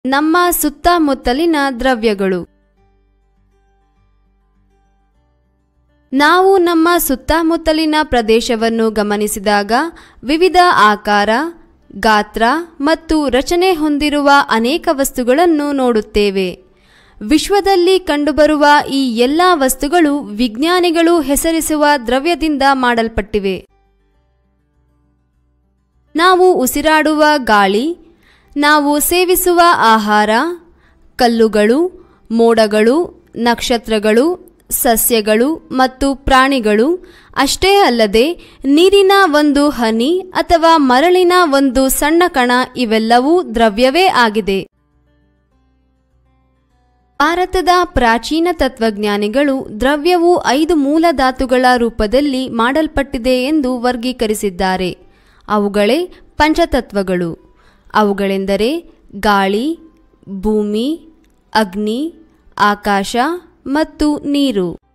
ನಮ್ಮ ಸುತ್ತಮುತ್ತಲಿನ ದ್ರವ್ಯಗಳು ನಾವು ನಮ್ಮ ಸುತ್ತಮುತ್ತಲಿನ ಪ್ರದೇಶವನ್ನು ಗಮನಿಸಿದಾಗ ವಿವಿಧ ಆಕಾರ ಗಾತ್ರ ಮತ್ತು ರಚನೆ ಹೊಂದಿರುವ ಅನೇಕ ವಸ್ತುಗಳನ್ನು ನೋಡುತ್ತೇವೆ ವಿಶ್ವದಲ್ಲಿ ಕಂಡುಬರುವ ಈ ಎಲ್ಲ ವಸ್ತುಗಳು ವಿಜ್ಞಾನಿಗಳು ಹೆಸರಿಸುವ ದ್ರವ್ಯದಿಂದ ಮಾಡಲ್ಪಟ್ಟಿವೆ ನಾವು ಉಸಿರಾಡುವ ಗಾಳಿ ನಾವು ಸೇವಿಸುವ ಆಹಾರ ಕಲ್ಲುಗಳು ಮೋಡಗಳು ನಕ್ಷತ್ರಗಳು ಸಸ್ಯಗಳು ಮತ್ತು ಪ್ರಾಣಿಗಳು ಅಷ್ಟೇ ಅಲ್ಲದೆ ನೀರಿನ ಒಂದು ಹನಿ ಅಥವಾ ಮರಳಿನ ಒಂದು ಸಣ್ಣ ಕಣ ಇವೆಲ್ಲವೂ ದ್ರವ್ಯವೇ ಆಗಿದೆ ಭಾರತದ ಪ್ರಾಚೀನ ತತ್ವಜ್ಞಾನಿಗಳು ದ್ರವ್ಯವು ಐದು ಮೂಲ ಧಾತುಗಳ ರೂಪದಲ್ಲಿ ಮಾಡಲ್ಪಟ್ಟಿದೆ ಎಂದು ವರ್ಗೀಕರಿಸಿದ್ದಾರೆ ಅವುಗಳೇ ಪಂಚತತ್ವಗಳು ಅವುಗಳೆಂದರೆ ಗಾಳಿ ಭೂಮಿ ಅಗ್ನಿ ಆಕಾಶ ಮತ್ತು ನೀರು